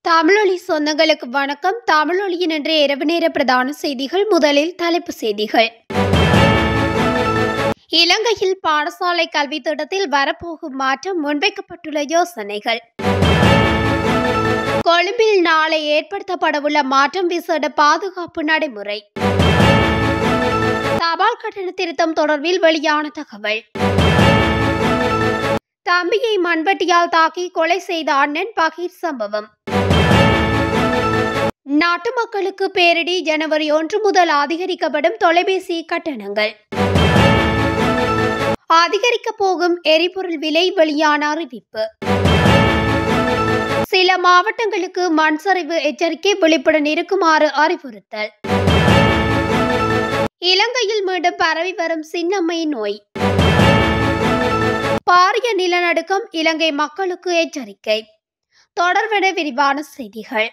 தமிழொலி சொந்தங்களுக்கு வணக்கம் தமிழொலியின் இன்றைய இரவு நேர பிரதான செய்திகள் முதலில் தலைப்பு செய்திகள் இலங்கையில் பாடசாலை கல்வி திட்டத்தில் வரப்போகும் மாற்றம் முன்வைக்கப்பட்டுள்ள யோசனைகள் கொழும்பில் நாளை ஏற்படுத்தப்படவுள்ள மாற்றம் விசேட பாதுகாப்பு நடைமுறை தபால் கட்டண திருத்தம் தொடர்பில் வெளியான தகவல் தம்பியை மண்வெட்டியால் தாக்கி கொலை செய்த அண்ணன் பகீர் சம்பவம் நாட்டு மக்களுக்கு பேரிடி ஜனவரி ஒன்று முதல் அதிகரிக்கப்படும் தொலைபேசி கட்டணங்கள் அதிகரிக்க போகும் எரிபொருள் விலை வெளியான அறிவிப்பு சில மாவட்டங்களுக்கு மண் சரிவு எச்சரிக்கை விழிப்புடன் இருக்குமாறு அறிவுறுத்தல் இலங்கையில் மீண்டும் பரவி வரும் சின்னம்மை நோய் பாரிய நிலநடுக்கம் இலங்கை மக்களுக்கு எச்சரிக்கை தொடர்பென விரிவான செய்திகள்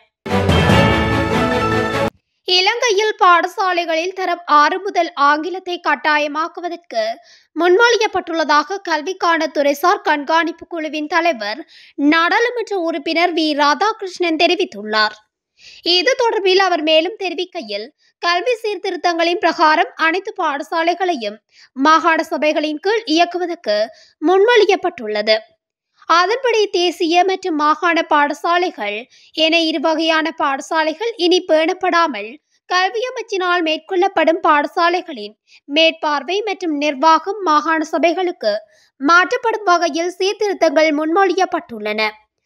இலங்கையில் பாடசாலைகளில் தரம் ஆறு முதல் ஆங்கிலத்தை கட்டாயமாக்குவதற்கு முன்மொழியப்பட்டுள்ளதாக கல்விக்கான துறைசார் கண்காணிப்பு குழுவின் தலைவர் நாடாளுமன்ற உறுப்பினர் வி ராதாகிருஷ்ணன் தெரிவித்துள்ளார் இது தொடர்பில் அவர் மேலும் தெரிவிக்கையில் கல்வி சீர்திருத்தங்களின் பிரகாரம் அனைத்து பாடசாலைகளையும் மாகாண சபைகளின் கீழ் இயக்குவதற்கு முன்மொழியப்பட்டுள்ளது அதன்படி தேசிய மற்றும் மாகாண பாடசாலைகள் என இரு வகையான பாடசாலைகள் இனி பேணப்படாமல் கல்வி அமைச்சினால் மேற்கொள்ளப்படும் பாடசாலைகளின் மேற்பார்வை மற்றும் நிர்வாகம் மாகாண சபைகளுக்கு மாற்றப்படும் வகையில் சீர்திருத்தங்கள் முன்மொழியப்பட்டுள்ளன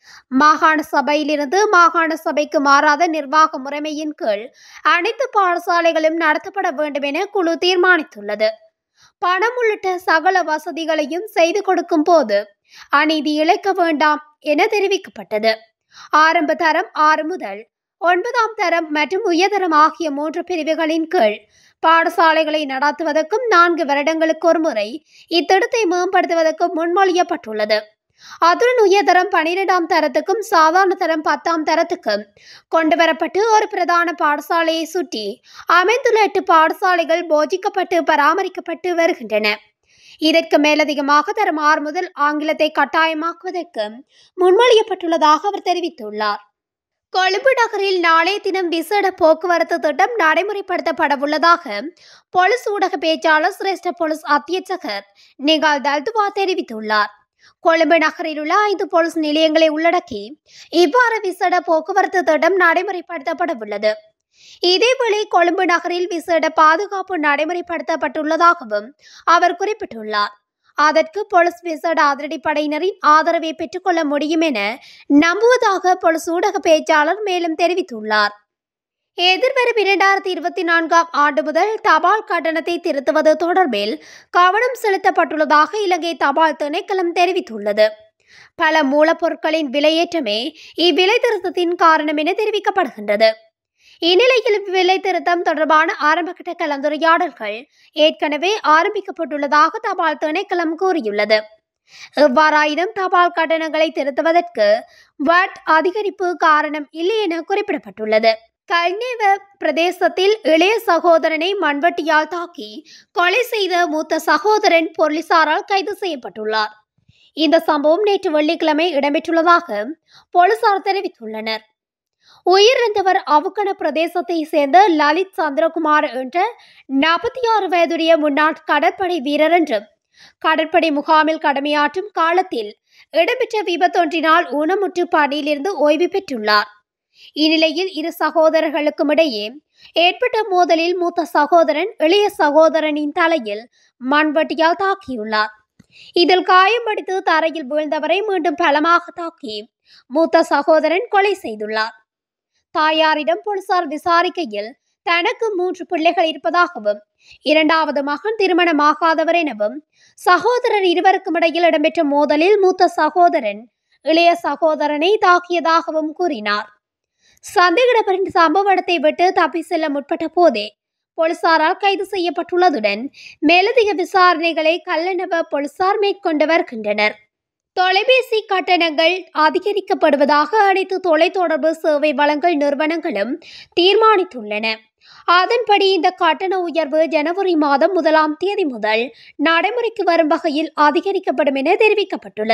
மாகாண சபையிலிருந்து மாகாண சபைக்கு மாறாத நிர்வாக முறைமையின் கீழ் அனைத்து பாடசாலைகளும் நடத்தப்பட வேண்டும் என குழு தீர்மானித்துள்ளது பணம் உள்ளிட்ட சகல வசதிகளையும் செய்து கொடுக்கும் போது அநீதி இழைக்க வேண்டாம் என தெரிவிக்கப்பட்டது ஆரம்ப தரம் ஆறு முதல் ஒன்பதாம் தரம் மற்றும் உயர்தரம் ஆகிய மூன்று பிரிவுகளின் கீழ் பாடசாலைகளை நடத்துவதற்கும் நான்கு வருடங்களுக்கு ஒரு முறை இத்திட்டத்தை மேம்படுத்துவதற்கும் முன்மொழியப்பட்டுள்ளது அதுடன் உயர்தரம் பனிரெண்டாம் தரத்துக்கும் சாதாரண தரம் பத்தாம் தரத்துக்கும் கொண்டு வரப்பட்டு ஒரு பிரதான பாடசாலையை சுற்றி அமைந்துள்ள எட்டு பாடசாலைகள் போஜிக்கப்பட்டு பராமரிக்கப்பட்டு வருகின்றன இதற்கு மேலதிகமாக தரம் ஆறு முதல் ஆங்கிலத்தை கட்டாயமாக்குவதற்கு முன்மொழியப்பட்டுள்ளதாக அவர் தெரிவித்துள்ளார் கொழும்பு நகரில் நாளைய தினம் விசேட போக்குவரத்து திட்டம் நடைமுறைப்படுத்தப்படவுள்ளதாக பொலிஸ் ஊடக பேச்சாளர் சிரேஷ்ட பொலிஸ் அத்தியட்சகர் நிகால் தல்துவா தெரிவித்துள்ளார் கொழும்பு நகரில் உள்ள ஐந்து போலீஸ் நிலையங்களை உள்ளடக்கி இவ்வாறு விசேட போக்குவரத்து திட்டம் நடைமுறைப்படுத்தப்பட உள்ளது இதேவேளை கொழும்பு நகரில் விசேட பாதுகாப்பு நடைமுறைப்படுத்தப்பட்டுள்ளதாகவும் அவர் குறிப்பிட்டுள்ளார் அதற்கு போலீஸ் விசேட அதிரடிப்படையினரின் ஆதரவை பெற்றுக்கொள்ள முடியும் என நம்புவதாக போலீஸ் ஊடக பேச்சாளர் மேலும் தெரிவித்துள்ளார் எதிர்வரும் இரண்டாயிரத்தி இருபத்தி நான்காம் ஆண்டு முதல் தபால் கட்டணத்தை திருத்துவது தொடர்பில் கவனம் செலுத்தப்பட்டுள்ளதாக இலங்கை தபால் திணைக்களம் தெரிவித்துள்ளது பல மூலப்பொருட்களின் விலையேற்றமே இவ்விலை திருத்தத்தின் காரணம் என தெரிவிக்கப்படுகின்றது இந்நிலையில் விலை திருத்தம் தொடர்பான ஆரம்பகட்ட கலந்துரையாடல்கள் ஏற்கனவே ஆரம்பிக்கப்பட்டுள்ளதாக தபால் திணைக்களம் கூறியுள்ளது எவ்வாறாயினும் தபால் கட்டணங்களை திருத்துவதற்கு வட் அதிகரிப்பு காரணம் இல்லை என குறிப்பிடப்பட்டுள்ளது கல்நேவ பிரதேசத்தில் இளைய சகோதரனை மண்வெட்டியால் தாக்கி கொலை செய்த மூத்த சகோதரன் போலீசாரால் கைது செய்யப்பட்டுள்ளார் இந்த சம்பவம் நேற்று வெள்ளிக்கிழமை இடம்பெற்றுள்ளதாக போலீசார் தெரிவித்துள்ளனர் உயிரிழந்தவர் அவுக்கண பிரதேசத்தை சேர்ந்த லலித் சந்திரகுமார் என்ற நாற்பத்தி ஆறு வயதுடைய முன்னாள் கடற்படை வீரர் என்றும் கடற்படை முகாமில் கடமையாற்றும் காலத்தில் இடம்பெற்ற விபத்தொன்றினால் ஊனமுற்று பணியிலிருந்து ஓய்வு பெற்றுள்ளார் இந்நிலையில் இரு சகோதரர்களுக்கும் இடையே ஏற்பட்ட மோதலில் மூத்த சகோதரன் இளைய சகோதரனின் தலையில் மண்வெட்டியால் தாக்கியுள்ளார் இதில் காயமடித்து தரையில் வீழ்ந்தவரை மீண்டும் பலமாக தாக்கி மூத்த சகோதரன் கொலை செய்துள்ளார் தாயாரிடம் போலீசார் விசாரிக்கையில் தனக்கு மூன்று பிள்ளைகள் இருப்பதாகவும் இரண்டாவது மகன் திருமணமாகாதவர் எனவும் சகோதரர் இருவருக்கும் இடையில் இடம்பெற்ற மோதலில் மூத்த சகோதரன் இளைய சகோதரனை தாக்கியதாகவும் கூறினார் சந்தேகநபரின் சம்பவ இடத்தை விட்டு தப்பி செல்ல முற்பட்ட போதே போலீசாரால் கைது செய்யப்பட்டுள்ளதுடன் மேலதிக விசாரணைகளை கல்லணவ போலீசார் மேற்கொண்டு வருகின்றனர் தொலைபேசி கட்டணங்கள் அதிகரிக்கப்படுவதாக அனைத்து தொலைத்தொடர்பு சேவை வழங்கல் நிறுவனங்களும் தீர்மானித்துள்ளன அதன்படி இந்த கட்டண உயர்வு ஜனவரி மாதம் முதலாம் தேதி முதல் நடைமுறைக்கு வரும் வகையில் அதிகரிக்கப்படும் என தெரிவிக்கப்பட்டுள்ளது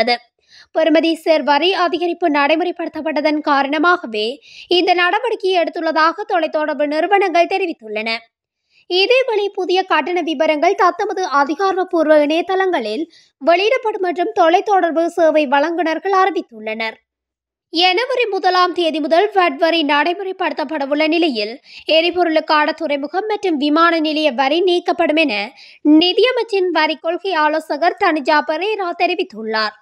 பெறுமதி சேர் வரி அதிகரிப்பு நடைமுறைப்படுத்தப்பட்டதன் காரணமாகவே இந்த நடவடிக்கையை எடுத்துள்ளதாக தொலைத்தொடர்பு நிறுவனங்கள் தெரிவித்துள்ளன இதேவேளை புதிய கட்டண விவரங்கள் தத்தமது அதிகாரப்பூர்வ இணையதளங்களில் வெளியிடப்படும் என்றும் தொலைத்தொடர்பு சேவை வழங்குநர்கள் அறிவித்துள்ளனர் ஜனவரி முதலாம் தேதி முதல் வட் வரி நடைமுறைப்படுத்தப்படவுள்ள நிலையில் எரிபொருளுக்கான துறைமுகம் மற்றும் விமான நிலைய வரி நீக்கப்படும் என நிதியமைச்சின் வரி கொள்கை ஆலோசகர் தனிஜா பெரேரா தெரிவித்துள்ளார்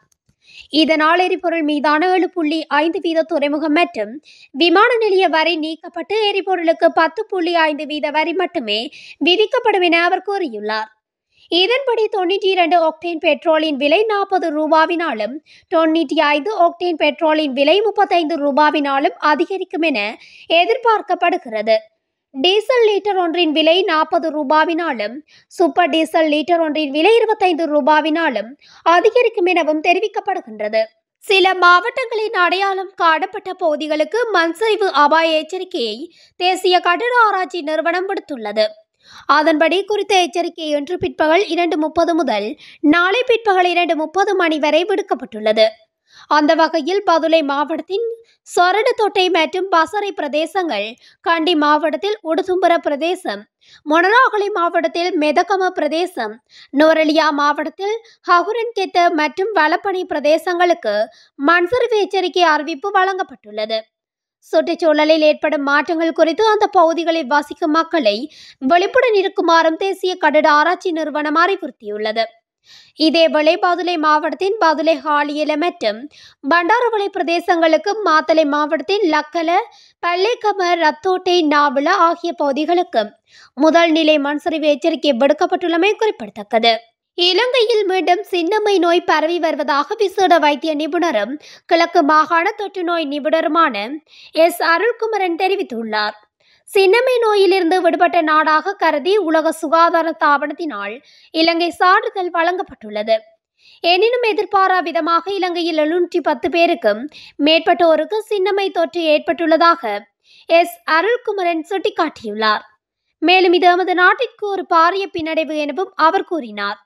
இதனால் எரிபொருள் மீதான ஏழு புள்ளி ஐந்து வீத துறைமுகம் மற்றும் விமான நிலைய வரி நீக்கப்பட்டு எரிபொருளுக்கு பத்து புள்ளி ஐந்து வீத வரி மட்டுமே விதிக்கப்படும் என அவர் கூறியுள்ளார் இதன்படி தொண்ணூற்றி இரண்டு ஒக்டேன் பெட்ரோலின் விலை நாற்பது ரூபாவினாலும் தொண்ணூற்றி ஐந்து ஒக்டேன் பெட்ரோலின் விலை முப்பத்தைந்து ரூபாவினாலும் அதிகரிக்கும் என எதிர்பார்க்கப்படுகிறது டீசல் லிட்டர் ஒன்றின் விலை நாற்பது ரூபாவினாலும் சூப்பர் டீசல் லிட்டர் ஒன்றின் விலை இருபத்தைந்து ரூபாவினாலும் அதிகரிக்கும் எனவும் தெரிவிக்கப்படுகின்றது சில மாவட்டங்களின் அடையாளம் காணப்பட்ட பகுதிகளுக்கு மண்சரிவு அபாய எச்சரிக்கையை தேசிய கட்டட ஆராய்ச்சி நிறுவனம் விடுத்துள்ளது அதன்படி குறித்த எச்சரிக்கை இன்று பிற்பகல் இரண்டு முப்பது முதல் நாளை பிற்பகல் இரண்டு முப்பது மணி வரை விடுக்கப்பட்டுள்ளது அந்த வகையில் பதுளை மாவட்டத்தின் சொரடுத்தொட்டை மற்றும் பசறை பிரதேசங்கள் கண்டி மாவட்டத்தில் உடுதும்புர பிரதேசம் மொனராகலை மாவட்டத்தில் மெதகம பிரதேசம் நோரலியா மாவட்டத்தில் ஹகுரன்கெத்த மற்றும் வலப்பணி பிரதேசங்களுக்கு மண்சரிவு எச்சரிக்கை அறிவிப்பு வழங்கப்பட்டுள்ளது சுற்றுச்சூழலில் ஏற்படும் மாற்றங்கள் குறித்து அந்த பகுதிகளில் வசிக்கும் மக்களை விழிப்புடன் இருக்குமாறும் தேசிய கட்டட ஆராய்ச்சி நிறுவனம் அறிவுறுத்தியுள்ளது இதேவேளை பதுளை மாவட்டத்தின் பதுளை ஹாலியல மற்றும் பண்டாரவளை பிரதேசங்களுக்கு மாத்தளை மாவட்டத்தின் லக்கல பல்லேக்கம ரத்தோட்டை நாவல ஆகிய பகுதிகளுக்கு முதல் நிலை மண்சரிவு எச்சரிக்கை விடுக்கப்பட்டுள்ளமை குறிப்பிடத்தக்கது இலங்கையில் மீண்டும் சின்னம்மை நோய் பரவி வருவதாக விசேட வைத்திய நிபுணரும் கிழக்கு மாகாண தொற்று நோய் நிபுணருமான எஸ் அருள்குமரன் தெரிவித்துள்ளார் சின்னம்மை நோயிலிருந்து விடுபட்ட நாடாக கருதி உலக சுகாதார தாபனத்தினால் இலங்கை சான்றிதழ் வழங்கப்பட்டுள்ளது எனினும் எதிர்பாரா விதமாக இலங்கையில் எழுநூற்றி பத்து பேருக்கும் மேற்பட்டோருக்கு சின்னம்மை தொற்று ஏற்பட்டுள்ளதாக எஸ் அருள்குமரன் சுட்டிக்காட்டியுள்ளார் மேலும் இது நமது நாட்டிற்கு ஒரு பாரிய பின்னடைவு எனவும் அவர் கூறினார்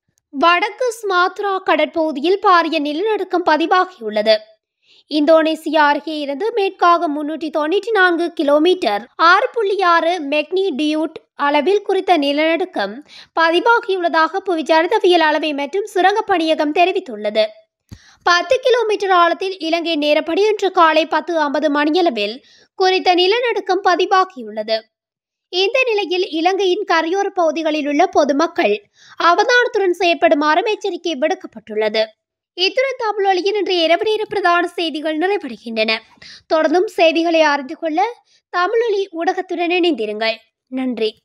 வடக்கு ஸ்மாத்ரா கடற்பகுதியில் பாரிய நிலநடுக்கம் பதிவாகியுள்ளது இந்தோனேசியா அருகே இருந்து மேற்காக முன்னூற்றி தொண்ணூற்றி நான்கு கிலோமீட்டர் ஆறு புள்ளி ஆறு மெக்னி டியூட் அளவில் குறித்த நிலநடுக்கம் பதிவாகியுள்ளதாக புவிச்சரிதவியல் அளவை மற்றும் சுரங்கப் பணியகம் தெரிவித்துள்ளது பத்து கிலோமீட்டர் ஆழத்தில் இலங்கை நேரப்படி இன்று காலை பத்து ஐம்பது மணியளவில் குறித்த நிலநடுக்கம் பதிவாகியுள்ளது இந்த நிலையில் இலங்கையின் கரையோர பகுதிகளில் உள்ள பொதுமக்கள் அவதானத்துடன் செயற்படுமாறும் எச்சரிக்கை விடுக்கப்பட்டுள்ளது இத்துடன் தமிழொலியின் இன்று இரவு நேர பிரதான செய்திகள் நிறைவடைகின்றன தொடர்ந்தும் செய்திகளை அறிந்து கொள்ள தமிழொலி ஊடகத்துடன் இணைந்திருங்கள் நன்றி